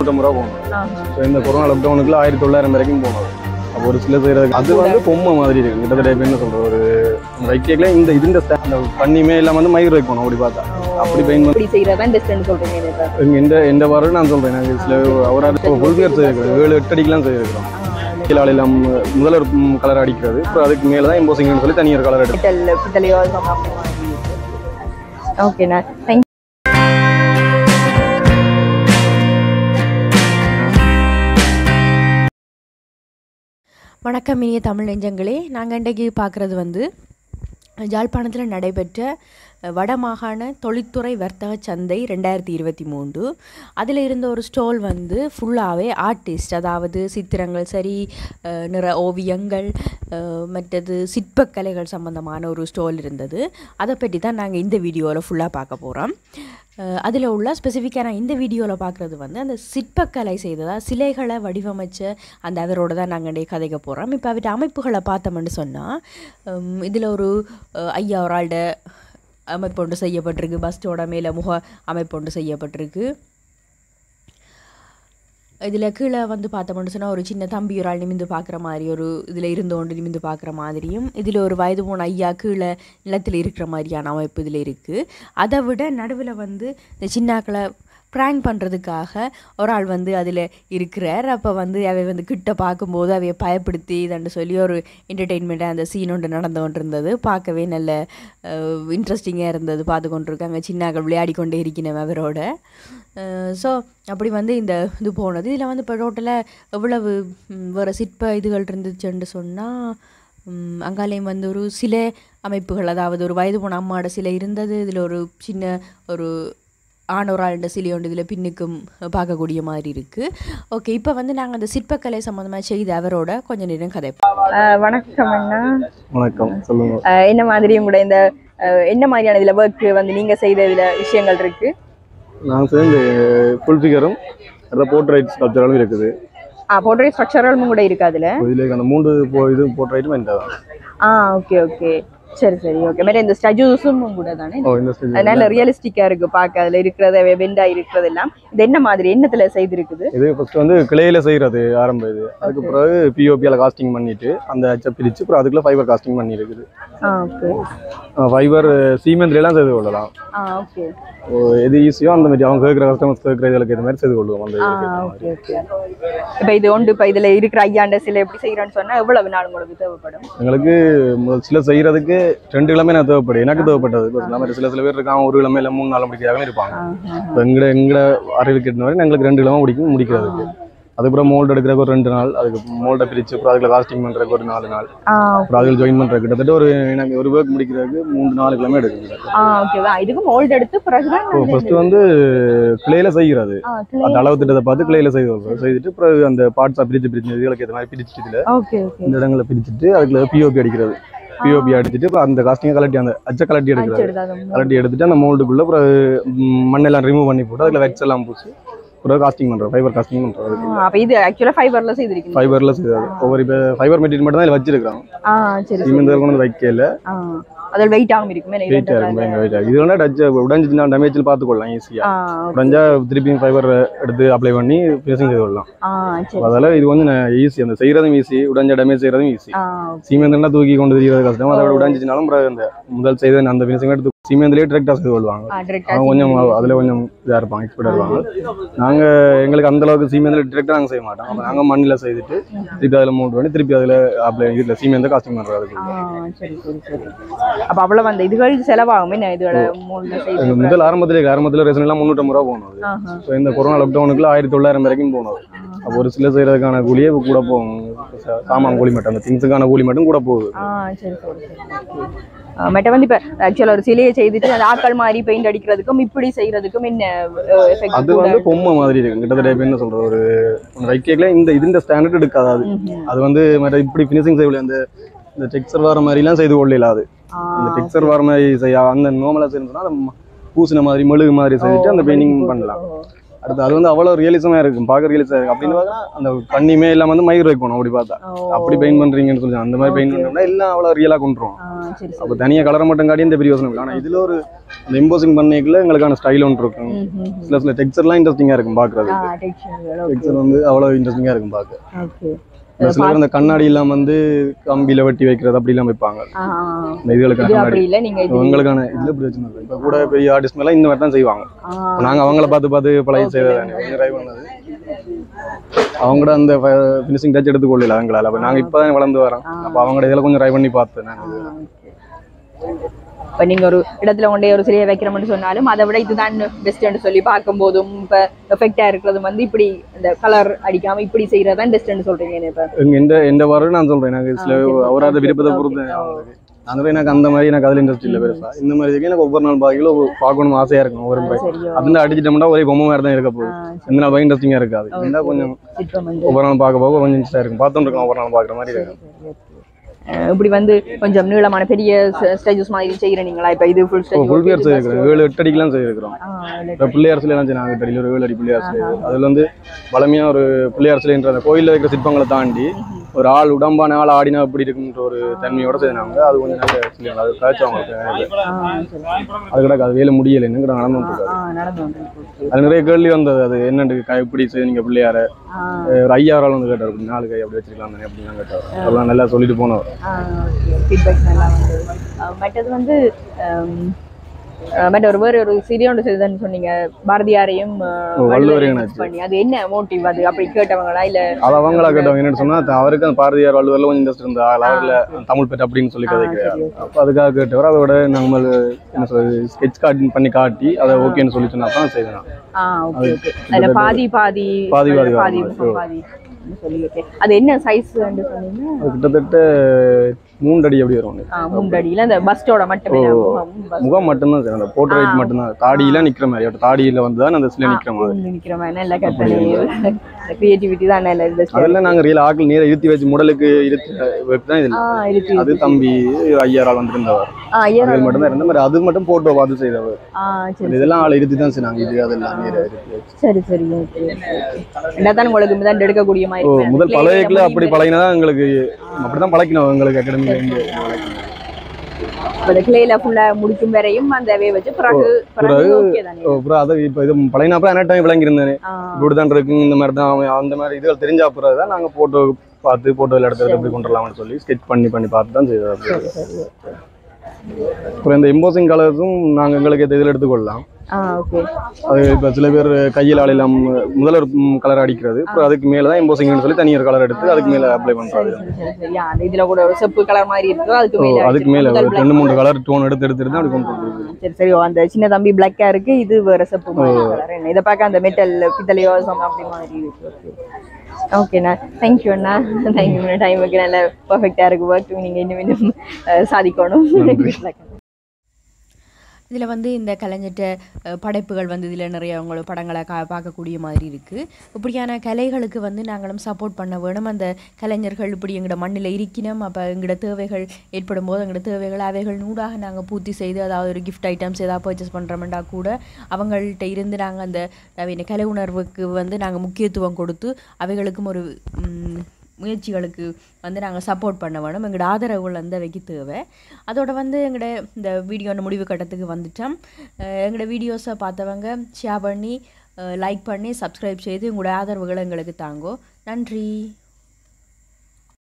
நூற்றம்பது ரூபா போகணும் ஆஹா. ஸோ இந்த கொரோனா லாக்டவுனுக்குள்ள ஆயிரத்தி தொள்ளாயிரம் வரைக்கும் போகணும் அப்போ ஒரு சில செய்யறதுக்கு அது வந்து பொம்மை மாதிரி இருக்கு கிட்டத்தட்ட இப்ப என்ன சொல்றது ஒரு வைக்கல இந்த இதுன்ற sta- அந்த பண்ணியுமே எல்லாம் வந்து மயிர் வைக்கணும் அப்படி பார்த்தா அப்படி பெயின் இப்படி செய்யறதா பெஸ்ட்னு சொல்றீங்க இதை. இங்க இந்த இந்த வாரம் நான் சொல்றேன் நாங்கள் சில அவராக புல்பியர் செய்யிருக்கிறோம் ஏழு எட்டு அடிக்கலாம் செய்யிருக்கிறோம் கீழே எல்லாம் முதல்ல ஒரு கலர் அடிக்கிறது அப்புறம் அதுக்கு மேலே தான் எம்போசிங்னு சொல்லி தனியார் கலர் எடுக்கும் பித்தல் பித்தளையோ ஓகே நான் தேங்க் வணக்கம் இனிய தமிழ் நெஞ்சங்களே நாங்கள் இன்றைக்கு பார்க்குறது வந்து யாழ்ப்பாணத்தில் நடைபெற்ற அஹ், வடமாகாண தொழில்துறை வர்த்தக சந்தை ரெண்டாயிரத்தி இருபத்தி மூன்று அதில் இருந்த ஒரு ஸ்டால் வந்து ஃபுல்லாகவே ஆர்டிஸ்ட் அதாவது சித்திரங்கள் சரி அஹ், நிற ஓவியங்கள் அஹ், மற்றது சிற்பக்கலைகள் சம்பந்தமான ஒரு ஸ்டால் இருந்தது அதை பற்றி தான் நாங்கள் இந்த வீடியோவில் ஃபுல்லாக பார்க்க போகிறோம் அதில் உள்ள ஸ்பெசிஃபிக்காக நான் இந்த வீடியோவில் பார்க்குறது வந்து அந்த சிற்பக்கலை செய்ததா சிலைகளை வடிவமைச்ச அந்த அவரோட தான் நாங்கள் இன்றைய கதைக்க போகிறோம் இப்போ அவர்கிட்ட அமைப்புகளை பார்த்தோம்னு சொன்னால் இதில் ஒரு அஹ், ஐயா ஒரு ஆள்ட அமைப்பு ஒன்று செய்யப்பட்டிருக்கு பஸ்டோட மேலே முக அமைப்பு ஒன்று செய்யப்பட்டிருக்கு இதில் கீழே வந்து பார்த்தோம்னு சொன்னால் ஒரு சின்ன தம்பி ஒரு ஆள் நிமிந்து பார்க்குற மாதிரி ஒரு இதில் இருந்தோண்டு நிமிந்து பார்க்குற மாதிரியும் இதில் ஒரு வயது போன ஐயா கீழே நிலத்தில் இருக்கிற மாதிரியான அமைப்பு இதில் இருக்குது அதை விட நடுவில் வந்து இந்த சின்னாக்களை ப்ராங்க் பண்ணுறதுக்காக ஒரு ஆள் வந்து அதில் இருக்கிறார் அப்போ வந்து அவை வந்து கிட்ட பார்க்கும்போது அவைய பயப்படுத்தி இதன்னு சொல்லி ஒரு என்டர்டெயின்மெண்ட்டாக அந்த சீன் ஒன்று நடந்து கொண்டு இருந்தது பார்க்கவே நல்ல இன்ட்ரெஸ்டிங்காக இருந்தது பார்த்து கொண்டிருக்காங்க சின்னாக்கள் விளையாடி கொண்டே இருக்கிறேன் அவரோட ஸோ அப்படி வந்து இந்த இது போனது இதில் வந்து இப்போ டோட்டலாக எவ்வளவு ம், வேறு சிற்ப இதுகள் இருந்துச்சுன்னு சொன்னால் அங்காலையும் வந்து ஒரு சில அமைப்புகள் அதாவது ஒரு வயது போன அம்மாவோட சிலை இருந்தது இதில் ஒரு சின்ன ஒரு ஆணோராள்ட சிலை ஒன்று இதில் பின்னுக்கும் பார்க்கக்கூடிய மாதிரி இருக்குது ஓகே இப்போ வந்து நாங்கள் அந்த சிற்பக்கலை சம்மந்தமாக செய்த அவரோட கொஞ்ச நேரம் கதைப்போம் வணக்கம் அண்ணா வணக்கம் சொல்லுங்க அஹ், என்ன மாதிரி உங்களோட இந்த அஹ், என்ன மாதிரியான இதுல ஒர்க் வந்து நீங்க செய்த இதுல விஷயங்கள் இருக்கு நான் சேர்ந்து ஃபுல் ஃபிகரும் போர்ட்ரைட் ஸ்கல்ப்சராலும் இருக்குது ஆ போட்டோ ஸ்ட்ரக்சரலும் கூட இருக்கு அதுல இதில் அந்த மூன்று போ- இது போர்ட்ரைட்டும் இந்த தான் ஆ ஓகே ஓகே சரி சரி ஓகே மாதிரி இந்த ஸ்டஜூஸும் கூட தானே ஓ இந்த stage அதனால ரியலிஸ்டிக்கா இருக்கு பார்க்க அதுல இருக்கிறத வெண்டா இருக்கிறது எல்லாம் இது என்ன மாதிரி என்னத்துல செய்திருக்குது இது ஃபர்ஸ்ட் வந்து கிளையில செய்யறது ஆரம்ப இது அதுக்கு பிறகு பிஓபியால காஸ்டிங் பண்ணிட்டு அந்த அச்சை பிரிச்சு அப்புறம் அதுக்குள்ள ஃபைபர் காஸ்டிங் பண்ணி இருக்குது ஆ ஓகே ஃபைபர் சீமெண்ட்ல எல்லாம் செய்து கொள்ளலாம் ஆ ஓகே ஓ, எது ஈஸியோ அந்த மாதிரி அவங்க கேட்குற கஸ்டமர்ஸ் கேட்குற இதுக்கு ஏற்ற மாதிரி செய்து கொள்வோம் அந்த ஆ இதுக்கு ஏத்த ஓகே ஓகே இப்ப இது ஒன்று இப்ப இதுல இருக்கிற ஐயாண்ட சிலை எப்படி செய்யறேன்னு சொன்னா எவ்வளவு நாள் உங்களுக்கு தேவைப்படும் எங்களுக்கு முதல் சில செய்யறதுக்கு ரெண்டு கிழமை நான் தேவைப்படும் எனக்கு தேவைப்பட்டது இப்போ இந்த மாதிரி சில சில பேர் இருக்காங்க ஒரு கிழமை இல்லை மூணு நாள் முடிக்கிறதாகவே இருப்பாங்க ஆஹா. இப்போ எங்கட எங்கட அறிவுக்கு எட்டின வரை எங்களுக்கு ரெண்டு கிழமை முடிக்கும் முடிக்கிறதுக்கு அதுக்கப்புறம் மோல்டு எடுக்கிறதுக்கு ஒரு ரெண்டு நாள் அதுக்கு மோல்டை பிரிச்சு அப்புறம் அதுக்குள்ள காஸ்டிங் பண்ணுறதுக்கு ஒரு நாலு நாள் ஆ அப்புறம் அதில் ஜாயின் பண்ணுறது கிட்டத்தட்ட ஒரு எனக்கு ஒரு ஒர்க் முடிக்கிறதுக்கு மூணு நாலு கிழமை எடுக்குது ஆ ஓகேவா இதுக்கு மோல்ட் எடுத்து பிறகுதான் இப்போ ஃபர்ஸ்ட் வந்து கிளையில செய்கிறது ஆ அந்த அளவு திட்டத்தை பார்த்து கிளையில செய்து கொள்றோம் செய்துட்டு அப்புறம் அந்த பார்ட்ஸாக பிரிச்சு பிரிச்சு இதுகளுக்கு ஏற்ற மாதிரி பிரிச்சுட்டு இதுல ஓகே ஓகே இந்த இடங்களை பிரிச்சுட்டு அதுக்குள்ள பிஓபி அடிக்கிறது பிஓபி அடிச்சுட்டு அப்புறம் அந்த காஸ்டிங்கை கலட்டி அந்த அச்சை கலட்டி எடுக்கிறது கலட்டி எடுத்துட்டு அந்த மோல்டுக்குள்ள அப்புறம் ம், மண்ணெல்லாம் ரிமூவ் பண்ணி போட்டு அதில் வெக்ஸ் எல்லாம் பூசி அப்புறம் காஸ்டிங் பண்ணுறோம் ஃபைபர் காஸ்டிங் பண்ணுறோம் அப்ப இது ஆக்சுவலா ஃபைபர்ல செய்திருக்கீங்க ஃபைபர்ல செய்யாது ஒவ்வொரு இப்போ ஃபைபர் மெட்டீரியல் மட்டும் தான் இதில் வச்சிருக்காங்க ஆ சரி சரி சிமெண்ட் கொண்டு வந்து வைக்கல ஆ அதில் வெயிட் ஆகும் இருக்குமே வெயிட்டாக இருக்கும் பயங்கர வெயிட்டாக இது வேணா டச் உடஞ்சிச்சுன்னா டேமேஜில் பார்த்துக்கொள்ளலாம் ஈஸியாக ஆ உடஞ்சா திருப்பியும் ஃபைபர் எடுத்து அப்ளை பண்ணி ஃபினிஷிங் செய்து கொள்ளலாம் ஆ சரி அதால இது வந்து ஈஸி அந்த செய்யறதும் ஈஸி உடஞ்ச டேமேஜ் செய்யறதும் ஈஸி ஆ சீமெந்தா தூக்கி கொண்டு தெரியறது கஷ்டம் அதோட உடஞ்சிச்சுனாலும் அப்புறம் அந்த முதல் செய்த அந்த ஃபினிஷிங் எடுத்து சீமெந்திலே டிரெக்டாக செய்து கொள்வாங்க ஆ அவங்க கொஞ்சம் அதில் கொஞ்சம் இதாக இருப்பாங்க எக்ஸ்பர்ட் இருப்பாங்க நாங்கள் எங்களுக்கு அந்த அளவுக்கு சீமெந்தில் டிரெக்டாக நாங்கள் செய்ய மாட்டோம் அப்போ நாங்கள் மண்ணில் செய்துட்டு திருப்பி அதில் மூட் பண்ணி திருப்பி அதில் அப்ளை இதில் சீமெந்தை காஸ்டிங் பண்ணுறது ஆ சரி சரி சரி அப்ப அவ்வளவு அந்த இதுகள் செலவாகும் என்ன இதோட மூணு எங்க செய்தி முதல் ஆரம்பத்திலே ஆரம்பத்தில் ரேஷன் எல்லாம் முந்நூற்றம்பது ரூபா போகணும் அது. ஆஹா ஸோ இந்த கொரோனா லாக்டவுனுக்குள்ள ஆயிரத்தி தொள்ளாயிரம் வரைக்கும் போகணும் அப்போ ஒரு சில செய்யறதுக்கான கூலியே இப்ப கூட போகும் சா- சாமான் கூலி மட்டும் அந்த திங்ஸுக்கான கூலி மட்டும் கூட போகுது ஆ சரி சரி சரி மற்ற வந்து இப்போ ஆக்சுவலாக ஒரு சிலையை செய்துட்டு அந்த ஆக்கள் மாதிரி பெயிண்ட் அடிக்கிறதுக்கும் இப்படி செய்யறதுக்கும் என்ன எஃபெக்ட் அது வந்து பொம்மை மாதிரி இருக்கு கிட்டத்தட்ட இப்ப என்ன சொல்றது ஒரு ஒரு வைக்கல இந்த இதுன்ற ஸ்டாண்டர்ட் எடுக்காது அது அது வந்து மற்ற இப்படி ஃபினிஷிங் செய்யல அந்த இந்த டெக்ஸ்சர் வர மாதிரிலாம் செய்து கொள்ளல அது அந்த டெக்ஸ்சர் வர மாதிரி செய்ய அந்த நோமலா செய்யணும்னா அந்த ம- பூசின மாதிரி மெழுகு மாதிரி செய்துட்டு அந்த பெயிண்டிங் பண்ணலாம் அடுத்து அது வந்து அவ்வளோ ரியலிசமாக இருக்கும் பார்க்க ரியலிசமாக இருக்கும் அப்படின்னு பார்த்தா அந்த தண்ணியுமே இல்லாம வந்து மயிர் வைக்கணும் அப்படி பார்த்தா ஓ. அப்படி பெயிண்ட் பண்றீங்கன்னு சொல்லி அந்த மாதிரி பெயிண்ட் Okay. பண்ணோம்னா எல்லாம் அவ்வளோ ரியலாக கொண்டுரும் ஆ, சரி அப்போ சரி தனியாக கலரை மட்டும் காட்டி இந்த பெரிய யோசனை இல்லை ஆனால் இதுல ஒரு இந்த இம்போசிங் பண்ணிக்கல எங்களுக்கான ஸ்டைல் ஒன்று இருக்கும் ம், ம், ம். சில சில டெக்ஸ்சர்லாம் இன்ட்ரெஸ்டிங்காக இருக்கும் ஆ, பார்க்குறதுக்கு texture, okay. டெக்ஸ்சர் வந்து அவ்வளோ இன்ட்ரெஸ்டிங்காக இருக்கும் பார்க்க Okay. இந்த சில பேர் இந்த கண்ணாடி இல்லாம வந்து கம்பியில வெட்டி வைக்கிறது அப்படி எல்லாம் வைப்பாங்க ஆ, இந்த இதுகளுக்கான இது கண்ணாடி அப்படி இல்ல நீங்க இது உங்களுக்கான இதுல இப்படி வச்சிருந்தாங்க இப்ப கூட பெரிய ஆர்டிஸ்ட் எல்லாம் இந்த மாதிரி தான் செய்வாங்க ஆ, இப்ப நாங்க அவங்கள பார்த்து பார்த்து பழகி செய்வதானே ட்ரை பண்ணது அவங்களோட அந்த ஃபினிஷிங் டச் எடுத்து கொள்ளல அவங்களால அப்ப நாங்க இப்பதான் வளர்ந்து வரோம் அப்ப அவங்களோட இதெல்லாம் கொஞ்சம் ட்ரை பண்ணி பார்த்தேன் நான் ஆ, okay. இப்ப நீங்க ஒரு இடத்துல கொண்டே ஒரு சிலையை வைக்கிறோம்னு சொன்னாலும் அதை விட இதுதான் பெஸ்ட்னு சொல்லி பார்க்கும்போதும் இப்ப எஃபெக்டா இருக்கிறது வந்து இப்படி இந்த கலர் அடிக்காம இப்படி செய்யறதுதான் பெஸ்ட்னு சொல்றீங்க இப்ப எங்க எந்த எந்த வாரம் நான் சொல்றேன் எனக்கு சில சரி, சரி. அவரோட Okay, விருப்பத்தை okay. பொறுத்து அவங்களுக்கு அதனால எனக்கு அந்த மாதிரி எனக்கு அதுல இன்ட்ரெஸ்ட் இல்லை பெருசா இந்த மாதிரி இதுக்கு எனக்கு ஒவ்வொரு நாள் பாக்கில பார்க்கணும் ஆசையா இருக்கும் ஒவ்வொரு முறை சரியோ அதுல அடிச்சிட்டோம்னா ஒரே பொம்மை மாதிரி தான் இருக்க போகுது இந்த நாள் இன்ட்ரெஸ்டிங்கா இருக்காது இருந்தா கொஞ்சம் சிற்பம் வந்து ஒவ்வொரு நாள் பார்க்க போக கொஞ்சம் இன்ட்ரெஸ்டா இருக்கும் பார்த்துட்டு இருக்கோம் ஒவ்வொரு நாள் பார்க்குற மாதிரி இருக்கும் அஹ் இப்படி வந்து கொஞ்சம் நீளமான பெரிய ஸ்டேஜஸ் மாதிரி செய்யறீங்களா இப்ப இது ஃபுல் இப்போ ஃபுல் பியர் செய்யிருக்கிறோம் ஏழு எட்டு அடிக்கெல்லாம் செய்யிருக்கிறோம் ஸ்டேஜ் இப்போ பிள்ளையார் சிலை எல்லாம் நாங்கள் எட்டு அடியில் ஒரு ஏழு அடி பிள்ளையார் சிலை அதுல வந்து பழமையா ஒரு பிள்ளையார் சிலைன்ற அந்த கோயில்ல இருக்கிற சிற்பங்களை தாண்டி ஒரு ஆள் உடம்பான ஆள் ஆடினா அப்படி இருக்குன்ற ஒரு தன்மையோட செய்தாங்க அது கொஞ்சம் நல்ல சிலை அது காய்ச்சி அவங்களுக்கு அது கிடக்கு அது வேலை முடியலைன்னு கிட்ட நடந்து இருக்காது நடந்து வந்துருக்கு அது நிறைய கேள்வி வந்தது அது என்னண்டு கை எப்படி செய்யுங்க பிள்ளையார ஒரு ஐயாயிரம் வந்து கேட்டார் அப்படி நாலு கை அப்படி வச்சிருக்கலாம் தானே அப்படிலாம் கேட்டார் அதெல்லாம் நல்லா சொல்லிட்டு போனவர் ஃபீட்பேக் நல்லா வந்து மற்றது வந்து பட் ஒரு வேற ஒரு சிறிய ஒன்று செய்ததுன்னு சொன்னீங்க பாரதியாரையும் அஹ், ஓ, வள்ளுவரையும் வள்ளுவரையும் mix நினைச்சு. பண்ணி அது என்ன மோட்டிவ் அது அப்படி கேட்டவங்களா இல்ல அது அவங்களா கேட்டவங்க என்னன்னு சொன்னா த- அவருக்கு அந்த பாரதியார் வள்ளுவர்ல கொஞ்சம் இன்ட்ரெஸ்ட் இருந்தா அவர்ல தமிழ் பெற்ற அப்படின்னு சொல்லி கதைக்கிறார் அப்ப அதுக்காக கேட்டவர் அதோட நம்ம என்ன சொல்றது ஸ்கெட்ச் கார்டு பண்ணி காட்டி அதை ஓகேன்னு சொல்லி சொன்னா தான் செய்யலாம் ஆ ஓகே ஓகே அதுல பாதி பாதி பாதி பாதி பாதி வரும். முகம் பாதி சொல்லி ஓகே அது என்ன சைஸ் சொன்னீங்க அது கிட்டத்தட்ட மூன்று அடி அப்படி வரும் ஆ, முண்டடியில அந்த பஸ்டோட மட்டுமே முகம் bust முகம் மட்டும்தான் சரி அந்த போர்ட்ரேட் மட்டும்தான் தாடியில நிக்கிற மாதிரி அப்படி தாடியில வந்து தான் அந்த சிலை நிக்கிற மாதிரி உள்ள நிக்கிற மாதிரி நல்ல கற்பனை கிரியேட்டிவிட்டி தான் நல்ல இந்த அதெல்லாம் நாங்க ரியல் ஆக்கள் நேர இருத்தி வச்சு முடலுக்கு இருத்தி வைப்பு தான் இதுல ஆ இருக்கு அது தம்பி ஐயாரால் வந்திருந்தவர் ஆ ஐயர் அது மட்டும் தான் இருந்த மாதிரி அது மட்டும் போட்டோ பார்த்து செய்தவர் ஆ சரி இதெல்லாம் ஆள் இருத்தி தான் செய்றாங்க இது அதெல்லாம் நேர இருக்கு சரி சரி ஓகே என்னதான் உங்களுக்கு மிதான் எடுக்கக்கூடிய மாதிரி ஓ இருக்கு. முதல் Clay பழகிக்கல ல அப்படி பழகினா எங்களுக்கு அப்படிதான் பழக்கினோம் எங்களுக்கு அகாடமில இருந்து இப்ப இந்த கிளேல ஃபுல்லா முடிக்கும் வரையும் அந்த வே வச்சு பிறகு பிறகு ஓகே தானே ஓ, அப்புறம் அதை இப்போ இது பழகினா அப்புறம் என்ன டைம் விளங்கியிருந்தேன் ஆ, இப்படிதான் இருக்கு இந்த மாதிரி தான் அவன் அந்த மாதிரி இதுகள் தெரிஞ்ச அப்புறம் தான் நாங்க போட்டோ பார்த்து போட்டோவில் எடுத்து எப்படி கொண்டு வரலாம்னு சொல்லி ஸ்கெச் பண்ணி பண்ணி பார்த்து தான் செய்தோம் அப்படி. சரி சரி okay. அப்புறம் இந்த எம்போசிங் கலர்ஸும் நாங்க எங்களுக்கு இதில் எடுத்துக்கொள்ளலாம் ஆ ஓகே அது இப்போ சில பேர் கையில் ஆளிலாம் முதல்ல ஒரு கலர் அடிக்கிறது அப்புறம் அதுக்கு மேலே தான் எம்போசிங்னு சொல்லி தனியார் கலர் எடுத்து அதுக்கு மேலே அப்ளை பண்ணுறது சரி சரி சரி சரி அந்த இதுல கூட ஒரு செப்பு கலர் மாதிரி இருக்கு அதுக்கு ஓ மேல அதுக்கு மேலே முதல் ஒரு black ரெண்டு மூணு கலர் டோன் எடுத்து எடுத்து எடுத்து அப்படி கொண்டு வந்து சரி சரி ஓ, அந்த சின்ன தம்பி பிளாக்கா இருக்கு இது வேற செப்பு மாதிரி கலர் என்ன இதை பார்க்க அந்த மெட்டல் பித்தளையோ சம் அப்படி மாதிரி இருக்கு ஓகேண்ணா தேங்க்யூ அண்ணா தேங்க்யூ டைமுக்கு நல்ல பர்ஃபெக்டாக இருக்கு ஒர்க் நீங்கள் இன்னும் இன்னும் அஹ், சாதிக்கணும் Good luck. இதில் வந்து இந்த கலைஞர்கிட்ட அஹ், படைப்புகள் வந்து இதில் நிறைய அவங்களோட படங்களை கா பார்க்கக்கூடிய மாதிரி இருக்குது இப்படியான கலைகளுக்கு வந்து நாங்களும் சப்போர்ட் பண்ண வேணும் அந்த கலைஞர்கள் இப்படி எங்களோட மண்ணில் இருக்கணும் அப்போ எங்களோட தேவைகள் ஏற்படும் போது எங்களோட தேவைகள் அவைகள் நூடாக நாங்கள் பூர்த்தி செய்து அதாவது ஒரு கிஃப்ட் ஐட்டம்ஸ் ஏதாவது பர்ச்சேஸ் பண்ணுறோம்னா கூட அவங்கள்ட்ட இருந்து நாங்கள் அந்த அவை கலை உணர்வுக்கு வந்து நாங்கள் முக்கியத்துவம் கொடுத்து அவைகளுக்கும் ஒரு ம், முயற்சிகளுக்கு வந்து நாங்கள் சப்போர்ட் பண்ண வேணும் எங்களோட ஆதரவுகள் வந்து அவைக்கு தேவை அதோட வந்து எங்களோட இந்த வீடியோ முடிவு கட்டத்துக்கு வந்துட்டோம் அஹ் எங்களோட வீடியோஸை பார்த்தவங்க ஷேர் பண்ணி லைக் பண்ணி சப்ஸ்கிரைப் செய்து உங்களோட ஆதரவுகளை எங்களுக்கு தாங்கோ நன்றி